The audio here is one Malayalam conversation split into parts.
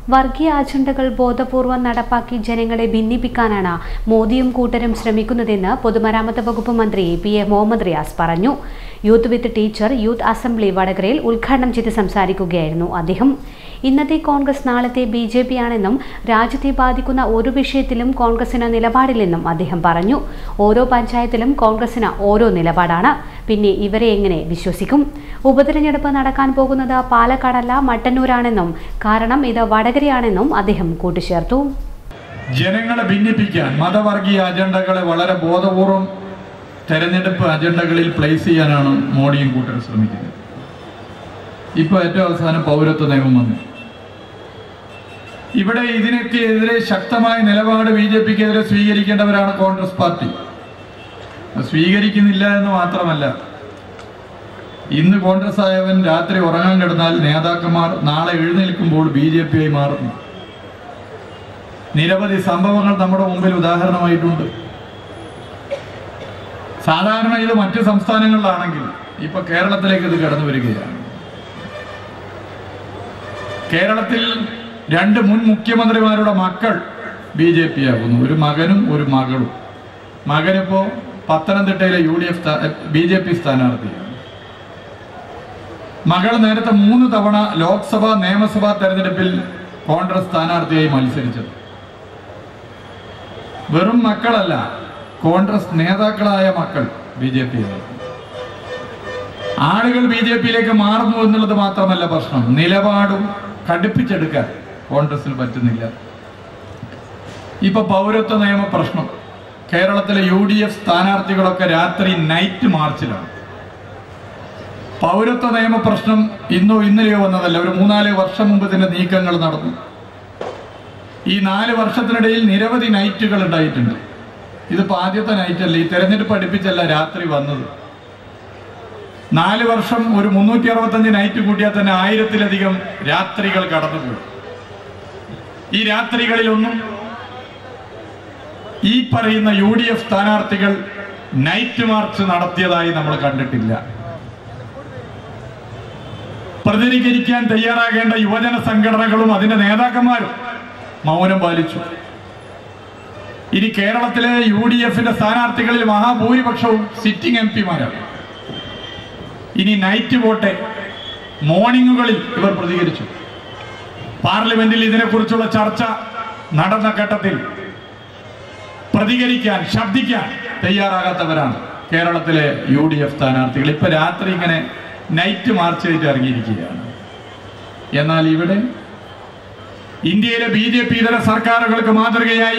വർഗീയ അജണ്ടകൾ ബോധപൂർവം നടപ്പാക്കി ജനങ്ങളെ ഭിന്നിപ്പിക്കാനാണ് മോദിയും കൂട്ടരും ശ്രമിക്കുന്നതെന്ന് പൊതുമരാമത്ത് വകുപ്പ് മന്ത്രി പി എ മുഹമ്മദ് റിയാസ് പറഞ്ഞു youth with teacher youth assembly വടകരയിൽ ഉദ്ഘാടനം ചെയ്ത് സംസാരിക്കുകയായിരുന്നു അദ്ദേഹം ഇന്നത്തെ കോൺഗ്രസ് നാളത്തെ ബി ജെ പി ആണെന്നും രാജ്യത്തെ ബാധിക്കുന്ന ഒരു വിഷയത്തിലും കോൺഗ്രസിന് നിലപാടില്ലെന്നും അദ്ദേഹം പറഞ്ഞു ഓരോ പഞ്ചായത്തിലും കോൺഗ്രസിന് ഓരോ നിലപാടാണ് പിന്നെ ഇവരെ എങ്ങനെ വിശ്വസിക്കും ഉപതെരഞ്ഞെടുപ്പ് നടക്കാൻ പോകുന്നത് പാലക്കാടല്ല മട്ടന്നൂരാണെന്നും കാരണം ഇത് വടകരയാണെന്നും അദ്ദേഹം കൂട്ടിച്ചേർത്തു ജനങ്ങളെ ഭിന്നിപ്പിക്കാൻ മതവർഗീയ അജണ്ടകളെ വളരെ ബോധപൂർവം തെരഞ്ഞെടുപ്പ് അജണ്ടകളിൽ പ്ലേസ് ചെയ്യാനാണ് മോഡിയും കൂട്ടരും ശ്രമിക്കുന്നത് ഇപ്പോൾ ഏറ്റവും അവസാനം പൗരത്വ നിയമം വന്നു ഇവിടെ ഇതിനൊക്കെ എതിരെ ശക്തമായ നിലപാട് ബി ജെ പിക്ക് എതിരെ സ്വീകരിക്കേണ്ടവരാണ് കോൺഗ്രസ് പാർട്ടി അത് സ്വീകരിക്കുന്നില്ല എന്ന് മാത്രമല്ല ഇന്ന് കോൺഗ്രസ് ആയവൻ രാത്രി ഉറങ്ങാൻ കിടന്നാൽ നേതാക്കന്മാർ നാളെ എഴുന്നേൽക്കുമ്പോൾ ബി ജെ പി ആയി മാറുന്നു നിരവധി സംഭവങ്ങൾ നമ്മുടെ മുമ്പിൽ ഉദാഹരണമായിട്ടുണ്ട് സാധാരണ ഇത് മറ്റു സംസ്ഥാനങ്ങളിലാണെങ്കിൽ ഇപ്പൊ കേരളത്തിലേക്ക് ഇത് കടന്നു വരികയാണ് കേരളത്തിൽ രണ്ട് മുൻ മുഖ്യമന്ത്രിമാരുടെ മക്കൾ ബി ജെ പി ആകുന്നു ഒരു മകനും ഒരു മകളും മകനിപ്പോ പത്തനംതിട്ടയിലെ U D F B J P സ്ഥാനാർത്ഥിയാണ് മകൾ നേരത്തെ മൂന്ന് തവണ ലോക്സഭ നിയമസഭാ തെരഞ്ഞെടുപ്പിൽ കോൺഗ്രസ് സ്ഥാനാർത്ഥിയായി മത്സരിച്ചത് വെറും മക്കളല്ല കോൺഗ്രസ് നേതാക്കളായ മക്കൾ ബി ജെ പി ആളുകൾ ബി ജെ പിയിലേക്ക് മാറുന്നു എന്നുള്ളത് മാത്രമല്ല പ്രശ്നം നിലപാടും കടുപ്പിച്ചെടുക്കാൻ കോൺഗ്രസിന് പറ്റുന്നില്ല ഇപ്പൊ പൗരത്വ നിയമ പ്രശ്നം കേരളത്തിലെ യു ഡി എഫ് സ്ഥാനാർത്ഥികളൊക്കെ രാത്രി നൈറ്റ് മാർച്ചിലാണ് പൗരത്വ നിയമ പ്രശ്നം ഇന്നോ ഇന്നലെയോ വന്നതല്ല ഒരു മൂന്നാല് വർഷം മുമ്പ് ഇതിന്റെ നീക്കങ്ങൾ നടന്നു ഈ നാല് വർഷത്തിനിടയിൽ നിരവധി നൈറ്റുകൾ ഉണ്ടായിട്ടുണ്ട് ഇതിപ്പോ ആദ്യത്തെ നൈറ്റ് അല്ല ഈ തെരഞ്ഞെടുപ്പ് അടുപ്പിച്ചല്ല രാത്രി വന്നത് നാല് വർഷം ഒരു മുന്നൂറ്റി അറുപത്തഞ്ച് നൈറ്റ് കൂട്ടിയാൽ തന്നെ ആയിരത്തിലധികം രാത്രികൾ കടന്നുപോയി ഈ രാത്രികളിലൊന്നും ഈ പറയുന്ന യു ഡി എഫ് സ്ഥാനാർത്ഥികൾ നൈറ്റ് മാർച്ച് നടത്തിയതായി നമ്മൾ കണ്ടിട്ടില്ല പ്രതിനിധീകരിക്കാൻ തയ്യാറാകേണ്ട യുവജന സംഘടനകളും അതിന്റെ നേതാക്കന്മാരും മൗനം പാലിച്ചു ഇനി കേരളത്തിലെ യു ഡി എഫിന്റെ സ്ഥാനാർത്ഥികളിൽ മഹാഭൂരിപക്ഷവും സിറ്റിംഗ് എം പിമാരാണ് ഇനി നൈറ്റ് വോട്ടെ മോർണിംഗുകളിൽ ഇവർ പ്രതികരിച്ചു പാർലമെന്റിൽ ഇതിനെക്കുറിച്ചുള്ള ചർച്ച നടന്ന ഘട്ടത്തിൽ പ്രതികരിക്കാൻ ശബ്ദിക്കാൻ തയ്യാറാകാത്തവരാണ് കേരളത്തിലെ യു ഡി എഫ് സ്ഥാനാർത്ഥികൾ ഇപ്പൊ രാത്രി ഇങ്ങനെ നൈറ്റ് മാർച്ച് ചെയ്തിട്ട് ഇറങ്ങിയിരിക്കുകയാണ് എന്നാൽ ഇവിടെ ഇന്ത്യയിലെ ബി ജെ പി ഇതര സർക്കാരുകൾക്ക് മാതൃകയായി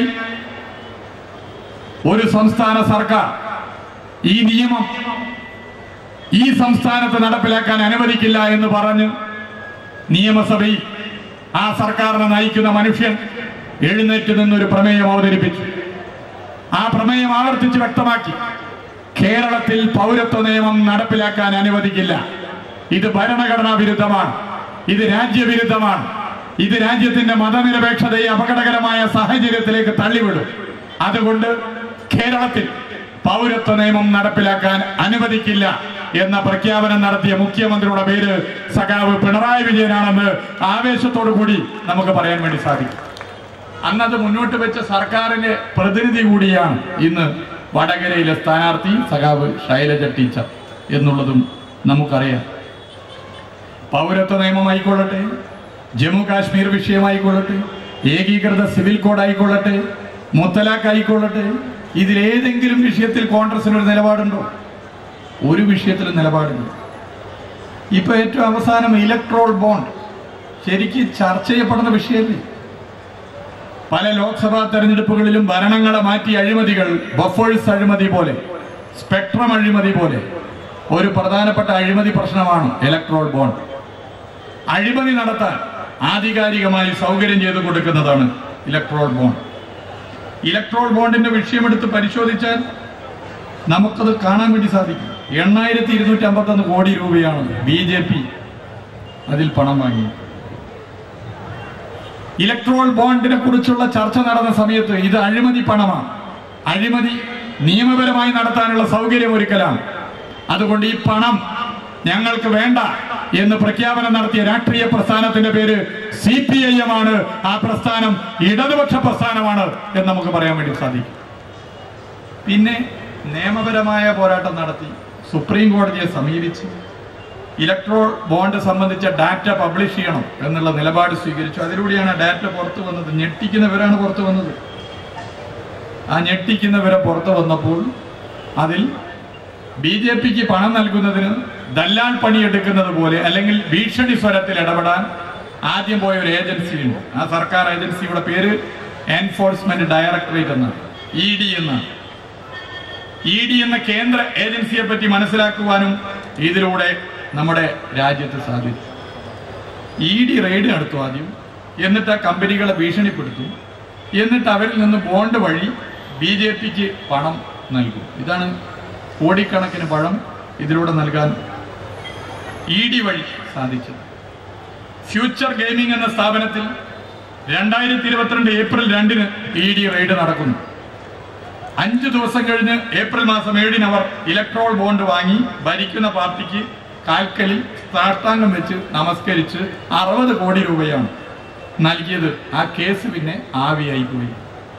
ഒരു സംസ്ഥാന സർക്കാർ ഈ നിയമം ഈ സംസ്ഥാനത്ത് നടപ്പിലാക്കാൻ അനുവദിക്കില്ല എന്ന് പറഞ്ഞ് നിയമസഭയിൽ ആ സർക്കാരിനെ നയിക്കുന്ന മനുഷ്യൻ എഴുന്നേറ്റ് നിന്നൊരു പ്രമേയം അവതരിപ്പിച്ചു ആ പ്രമേയം ആവർത്തിച്ച് വ്യക്തമാക്കി കേരളത്തിൽ പൗരത്വ നിയമം നടപ്പിലാക്കാൻ അനുവദിക്കില്ല ഇത് ഭരണഘടനാ വിരുദ്ധമാണ് ഇത് രാജ്യവിരുദ്ധമാണ് ഇത് രാജ്യത്തിന്റെ മതനിരപേക്ഷതയെ അപകടകരമായ സാഹചര്യത്തിലേക്ക് തള്ളിവിടും അതുകൊണ്ട് കേരളത്തിൽ പൗരത്വ നിയമം നടപ്പിലാക്കാൻ അനുവദിക്കില്ല എന്ന പ്രഖ്യാപനം നടത്തിയ മുഖ്യമന്ത്രിയുടെ പേര് സഖാവ് പിണറായി വിജയനാണെന്ന് ആവേശത്തോടു കൂടി നമുക്ക് പറയാൻ വേണ്ടി സാധിക്കും അന്നത് മുന്നോട്ട് വെച്ച സർക്കാരിന്റെ പ്രതിനിധി കൂടിയാണ് ഇന്ന് വടകരയിലെ സ്ഥാനാർത്ഥി സഖാവ് ശൈലജ ടീച്ചർ എന്നുള്ളതും നമുക്കറിയാം പൗരത്വ നിയമമായിക്കൊള്ളട്ടെ ജമ്മു കാശ്മീർ വിഷയമായിക്കൊള്ളട്ടെ ഏകീകൃത സിവിൽ കോഡ് ആയിക്കൊള്ളട്ടെ മുത്തലാഖ് ആയിക്കൊള്ളട്ടെ ഇതിലേതെങ്കിലും വിഷയത്തിൽ കോൺഗ്രസിന് ഒരു നിലപാടുണ്ടോ ഒരു വിഷയത്തിലും നിലപാടില്ല ഇപ്പൊ ഏറ്റവും അവസാനം ഇലക്ട്രോൾ ബോണ്ട് ശരിക്ക് ചർച്ച ചെയ്യപ്പെടുന്ന വിഷയമല്ലേ പല ലോക്സഭാ തെരഞ്ഞെടുപ്പുകളിലും ഭരണങ്ങളെ മാറ്റി അഴിമതികൾ ബഫേഴ്സ് അഴിമതി പോലെ സ്പെക്ട്രം അഴിമതി പോലെ ഒരു പ്രധാനപ്പെട്ട അഴിമതി പ്രശ്നമാണ് ഇലക്ട്രോൾ ബോണ്ട് അഴിമതി നടത്താൻ ആധികാരികമായി സൗകര്യം ചെയ്തു കൊടുക്കുന്നതാണ് ഇലക്ട്രോൾ ബോണ്ട് ഇലക്ട്രോൾ ബോണ്ടിന്റെ വിഷയമെടുത്ത് പരിശോധിച്ചാൽ നമുക്കത് കാണാൻ വേണ്ടി സാധിക്കും എണ്ണായിരത്തി ഇരുന്നൂറ്റി അമ്പത്തൊന്ന് കോടി രൂപയാണ് ബി ജെ പി അതിൽ പണം വാങ്ങി ഇലക്ട്രോൾ ബോണ്ടിനെ കുറിച്ചുള്ള ചർച്ച നടന്ന സമയത്ത് ഇത് അഴിമതി പണമാണ് അഴിമതി നിയമപരമായി നടത്താനുള്ള സൗകര്യം ഒരുക്കലാണ് അതുകൊണ്ട് ഈ പണം ഞങ്ങൾക്ക് വേണ്ട എന്ന് പ്രഖ്യാപനം നടത്തിയ രാഷ്ട്രീയ പ്രസ്ഥാനത്തിന്റെ പേര് സി പി ഐ എം ആണ് ആ പ്രസ്ഥാനം ഇടതുപക്ഷ പ്രസ്ഥാനമാണ് എന്ന് നമുക്ക് പറയാൻ വേണ്ടി സാധിക്കും പിന്നെ നിയമപരമായ പോരാട്ടം നടത്തി സുപ്രീം കോടതിയെ സമീപിച്ച് ഇലക്ട്രോ ബോണ്ട് സംബന്ധിച്ച ഡാറ്റ പബ്ലിഷ് ചെയ്യണം എന്നുള്ള നിലപാട് സ്വീകരിച്ചു അതിലൂടെയാണ് ഡാറ്റ പുറത്തു വന്നത് ഞെട്ടിക്കുന്നവരാണ് പുറത്തു വന്നത് ആ ഞെട്ടിക്കുന്നവരെ പുറത്തു വന്നപ്പോൾ അതിൽ ബി ജെ പിക്ക് പണം നൽകുന്നതിന് ദല്ലാൽ പണിയെടുക്കുന്നത് പോലെ അല്ലെങ്കിൽ ഭീഷണി സ്വരത്തിൽ ഇടപെടാൻ ആദ്യം പോയ ഒരു ഏജൻസിയുണ്ട് ആ സർക്കാർ ഏജൻസിയുടെ പേര് എൻഫോഴ്സ്മെന്റ് ഡയറക്ടറേറ്റ് എന്നാണ് ഇ ഡി എന്നാണ് ഇ ഡി എന്ന കേന്ദ്ര ഏജൻസിയെ പറ്റി മനസ്സിലാക്കുവാനും ഇതിലൂടെ നമ്മുടെ രാജ്യത്ത് സാധിച്ചു ഇ ഡി റെയ്ഡ് നടത്തും ആദ്യം എന്നിട്ട് ആ കമ്പനികളെ ഭീഷണിപ്പെടുത്തും എന്നിട്ട് അവരിൽ നിന്ന് ബോണ്ട് വഴി ബി ജെ പിക്ക് പണം നൽകും ഇതാണ് കോടിക്കണക്കിന് പണം ഇതിലൂടെ നൽകാൻ ഇ ഡി വഴി സാധിച്ചത് ഫ്യൂച്ചർ ഗെയിമിംഗ് എന്ന സ്ഥാപനത്തിൽ രണ്ടായിരത്തി ഇരുപത്തിരണ്ട് ഏപ്രിൽ രണ്ടിന് ഇ ഡി റെയ്ഡ് നടക്കുന്നു അഞ്ചു ദിവസം കഴിഞ്ഞ് ഏപ്രിൽ മാസം ഏഴിന് അവർ ഇലക്ട്രോൾ ബോണ്ട് വാങ്ങി ഭരിക്കുന്ന പാർട്ടിക്ക് കാൽക്കലിൽ സാഷ്ടാംഗം വെച്ച് നമസ്കരിച്ച് അറുപത് കോടി രൂപയാണ് നൽകിയത് ആ കേസ് പിന്നെ ആവിയായി പോയി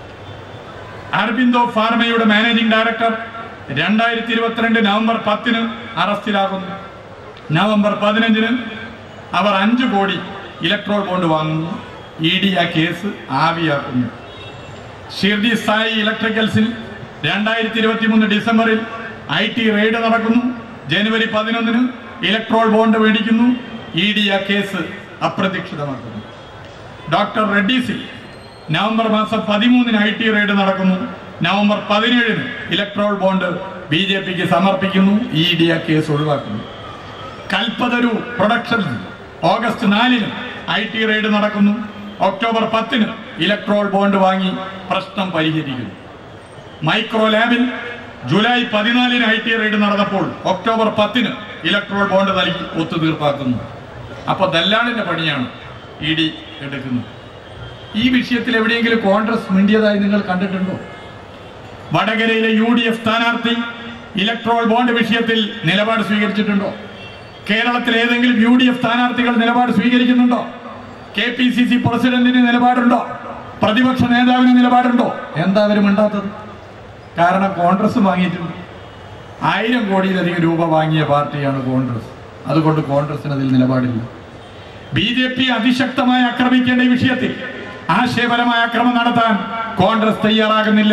അർബിന്ദോ ഫാർമയുടെ മാനേജിംഗ് ഡയറക്ടർ രണ്ടായിരത്തി ഇരുപത്തിരണ്ട് നവംബർ പത്തിന് അറസ്റ്റിലാകുന്നു നവംബർ പതിനഞ്ചിന് അവർ അഞ്ചു കോടി ഇലക്ട്രോൾ ബോണ്ട് വാങ്ങുന്നു ഇ ഡി ആ കേസ് ആവിയാക്കുന്നു ഷിർദി സായി ഇലക്ട്രിക്കൽസിൽ രണ്ടായിരത്തി ഇരുപത്തി മൂന്ന് ഡിസംബറിൽ ഐ ടി റെയ്ഡ് നടക്കുന്നു ജനുവരി പതിനൊന്നിന് ഇലക്ട്രോൾ ബോണ്ട് മേടിക്കുന്നു ഇ ഡി ആ കേസ് അപ്രതീക്ഷിതമാക്കുന്നു ഡോക്ടർ റെഡ്ഡീസിൽ നവംബർ മാസം പതിമൂന്നിന് ഐ ടി റെയ്ഡ് നടക്കുന്നു നവംബർ പതിനേഴിന് ഇലക്ട്രോൾ ബോണ്ട് ബി ജെ പിക്ക് സമർപ്പിക്കുന്നു ഇ ഡി ആ കേസ് ഒഴിവാക്കുന്നു കൽപ്പതരു പ്രൊഡക്ഷൻസ് ഓഗസ്റ്റ് നാലിന് ഐ ടി റെയ്ഡ് നടക്കുന്നു ഒക്ടോബർ പത്തിന് ഇലക്ട്രോൾ ബോണ്ട് വാങ്ങി പ്രശ്നം പരിഹരിക്കുന്നു മൈക്രോ ലാബിൽ ജൂലൈ പതിനാലിന് ഐ ടി റെയ്ഡ് നടന്നപ്പോൾ ഒക്ടോബർ പത്തിന് ഇലക്ട്രോൾ ബോണ്ട് നൽകി ഒത്തുതീർപ്പാക്കുന്നു അപ്പൊ ദല്ലാളിന്റെ പണിയാണ് ഇ ഡി എടുക്കുന്നത് ഈ വിഷയത്തിൽ എവിടെയെങ്കിലും കോൺഗ്രസ് മിണ്ടിയതായി നിങ്ങൾ കണ്ടിട്ടുണ്ടോ വടകരയിലെ യു ഡി എഫ് സ്ഥാനാർത്ഥി ഇലക്ട്രോൾ ബോണ്ട് വിഷയത്തിൽ നിലപാട് സ്വീകരിച്ചിട്ടുണ്ടോ കേരളത്തിൽ ഏതെങ്കിലും യു ഡി എഫ് സ്ഥാനാർത്ഥികൾ നിലപാട് സ്വീകരിക്കുന്നുണ്ടോ കെ പി സി സി പ്രസിഡന്റിന് നിലപാടുണ്ടോ പ്രതിപക്ഷ നേതാവിന് നിലപാടുണ്ടോ എന്താ അവരും ഉണ്ടാത്തത് കാരണം കോൺഗ്രസ് വാങ്ങിയിട്ടുണ്ട് ആയിരം കോടിയിലധികം രൂപ വാങ്ങിയ പാർട്ടിയാണ് കോൺഗ്രസ് അതുകൊണ്ട് കോൺഗ്രസിന് അതിൽ നിലപാടില്ല ബി ജെ പി അതിശക്തമായി ആക്രമിക്കേണ്ട ഈ വിഷയത്തിൽ ആശയപരമായ അക്രമം നടത്താൻ കോൺഗ്രസ് തയ്യാറാകുന്നില്ല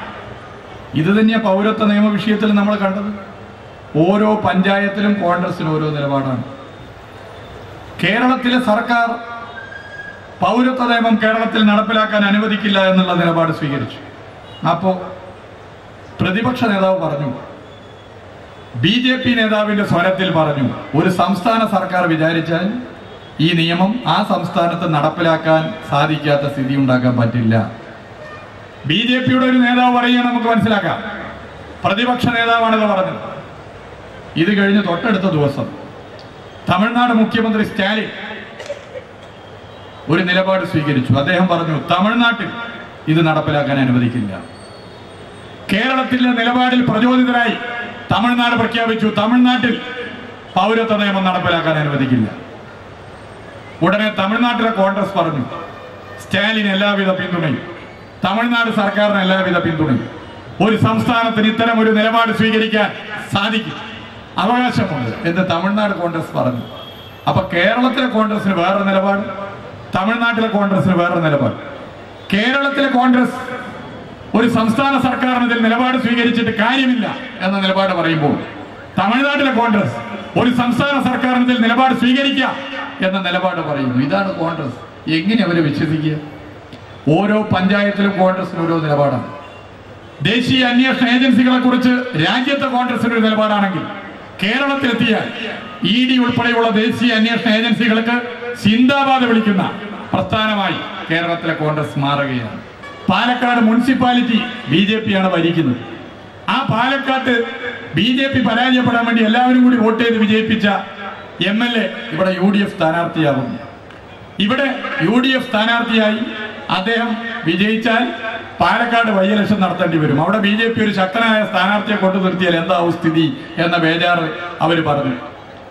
ഇത് തന്നെയാ പൗരത്വ നിയമ വിഷയത്തിൽ നമ്മൾ കണ്ടത് ഓരോ പഞ്ചായത്തിലും കോൺഗ്രസിന് ഓരോ നിലപാടാണ് കേരളത്തിലെ സർക്കാർ പൗരത്വ നിയമം കേരളത്തിൽ നടപ്പിലാക്കാൻ അനുവദിക്കില്ല എന്നുള്ള നിലപാട് സ്വീകരിച്ചു അപ്പോ പ്രതിപക്ഷ നേതാവ് പറഞ്ഞു ബി ജെ പി നേതാവിന്റെ സ്വരത്തിൽ പറഞ്ഞു ഒരു സംസ്ഥാന സർക്കാർ വിചാരിച്ചാൽ ഈ നിയമം ആ സംസ്ഥാനത്ത് നടപ്പിലാക്കാൻ സാധിക്കാത്ത സ്ഥിതി ഉണ്ടാക്കാൻ പറ്റില്ല ബി ജെ പിയുടെ ഒരു നേതാവ് പറയുക നമുക്ക് മനസ്സിലാക്കാം പ്രതിപക്ഷ നേതാവാണിത് പറഞ്ഞത് ഇത് കഴിഞ്ഞ് തൊട്ടടുത്ത ദിവസം തമിഴ്നാട് മുഖ്യമന്ത്രി സ്റ്റാലിൻ ഒരു നിലപാട് സ്വീകരിച്ചു അദ്ദേഹം പറഞ്ഞു തമിഴ്നാട്ടിൽ ഇത് നടപ്പിലാക്കാൻ അനുവദിക്കില്ല കേരളത്തിലെ നിലപാടിൽ പ്രചോദിതരായി തമിഴ്നാട് പ്രഖ്യാപിച്ചു തമിഴ്നാട്ടിൽ പൗരത്വ നിയമം നടപ്പിലാക്കാൻ അനുവദിക്കില്ല ഉടനെ തമിഴ്നാട്ടിലെ കോൺഗ്രസ് പറഞ്ഞു സ്റ്റാലിൻ എല്ലാവിധ പിന്തുണയും തമിഴ്നാട് സർക്കാരിന് എല്ലാവിധ പിന്തുണയും ഒരു സംസ്ഥാനത്തിന് ഇത്തരം ഒരു നിലപാട് സ്വീകരിക്കാൻ സാധിക്കും അവകാശമുണ്ട് എന്ന് തമിഴ്നാട് കോൺഗ്രസ് പറഞ്ഞു അപ്പൊ കേരളത്തിലെ കോൺഗ്രസിന് വേറെ നിലപാട് തമിഴ്നാട്ടിലെ കോൺഗ്രസിന് വേറെ നിലപാട് കേരളത്തിലെ കോൺഗ്രസ് ഒരു സംസ്ഥാന സർക്കാരിന് ഇതിൽ നിലപാട് സ്വീകരിച്ചിട്ട് കാര്യമില്ല എന്ന നിലപാട് പറയുമ്പോൾ തമിഴ്നാട്ടിലെ കോൺഗ്രസ് ഒരു സംസ്ഥാന സർക്കാരിന് ഇതിൽ നിലപാട് സ്വീകരിക്കാം എന്ന നിലപാട് പറയുന്നു ഇതാണ് കോൺഗ്രസ് എങ്ങനെ അവരെ വിശ്വസിക്കുക ഓരോ പഞ്ചായത്തിലും കോൺഗ്രസിന് ഓരോ നിലപാടാണ് ദേശീയ അന്വേഷണ ഏജൻസികളെ കുറിച്ച് രാജ്യത്തെ കോൺഗ്രസിന് ഒരു നിലപാടാണെങ്കിൽ കേരളത്തിലെത്തിയാൽ ഇ ഡി ഉൾപ്പെടെയുള്ള ദേശീയ അന്വേഷണ ഏജൻസികൾക്ക് സിന്ദാബാദ് വിളിക്കുന്ന പ്രസ്ഥാനമായി കേരളത്തിലെ കോൺഗ്രസ് മാറുകയാണ് Palakkad municipality B J P ആണ് ഭരിക്കുന്നത് ആ പാലക്കാട്ട് ബി ജെ പി പരാജയപ്പെടാൻ വേണ്ടി എല്ലാവരും കൂടി വോട്ട് ചെയ്ത് വിജയിപ്പിച്ച എം എൽ എ ഇവിടെ യു ഡി എഫ് സ്ഥാനാർത്ഥിയാകുന്നു ഇവിടെ യു ഡി എഫ് സ്ഥാനാർത്ഥിയായി അദ്ദേഹം വിജയിച്ചാൽ പാലക്കാട് വൈ ഇലക്ഷൻ നടത്തേണ്ടി വരും അവിടെ ബി ജെ പി ഒരു ശക്തനായ സ്ഥാനാർത്ഥിയെ കൊണ്ടു നിർത്തിയാൽ എന്താവും സ്ഥിതി എന്ന ബേജാറ് അവർ പറഞ്ഞു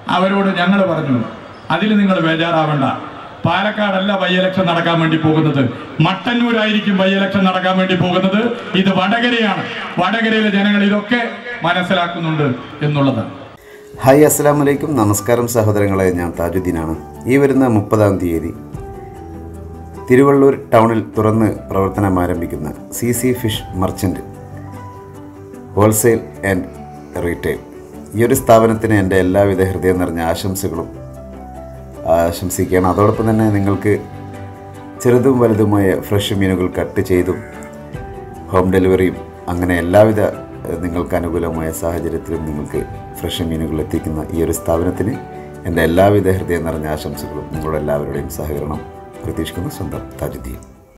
അവരോട് ഞങ്ങൾ പറഞ്ഞു അതിൽ നിങ്ങൾ ബേജാറാവണ്ട പാലക്കാടല്ല ബൈ ഇലക്ഷൻ നടക്കാൻ വേണ്ടി പോകുന്നത് മട്ടന്നൂരായിരിക്കും ബൈ ഇലക്ഷൻ നടക്കാൻ വേണ്ടി പോകുന്നത് ഇത് വടകരയാണ് വടകരയിലെ ജനങ്ങൾ ഇതൊക്കെ മനസ്സിലാക്കുന്നുണ്ട് എന്നുള്ളതാണ് ഹായ് അസ്സാം വലൈക്കും നമസ്കാരം സഹോദരങ്ങളെ ഞാൻ താജുദ്ദീനാണ് ഈ വരുന്ന മുപ്പതാം തീയതി തിരുവള്ളൂർ ടൗണിൽ തുറന്ന് പ്രവർത്തനം ആരംഭിക്കുന്ന C C fish merchant wholesale and retail ഈ ഒരു സ്ഥാപനത്തിന് എൻ്റെ എല്ലാവിധ ഹൃദയം നിറഞ്ഞ ആശംസകളും ആശംസിക്കുകയാണ് അതോടൊപ്പം തന്നെ നിങ്ങൾക്ക് ചെറുതും വലുതുമായ ഫ്രഷ് മീനുകൾ കട്ട് ചെയ്തും ഹോം ഡെലിവറിയും അങ്ങനെ എല്ലാവിധ ഏഹ്, നിങ്ങൾക്ക് അനുകൂലമായ സാഹചര്യത്തിലും നിങ്ങൾക്ക് ഫ്രഷ് മീനുകൾ എത്തിക്കുന്ന ഈ ഒരു സ്ഥാപനത്തിന് എൻ്റെ എല്ലാവിധ ഹൃദയം നിറഞ്ഞ ആശംസകളും നിങ്ങളുടെ എല്ലാവരുടെയും സഹകരണം പ്രതീക്ഷിക്കുന്നു സ്വന്തം താജുദ്ദീൻ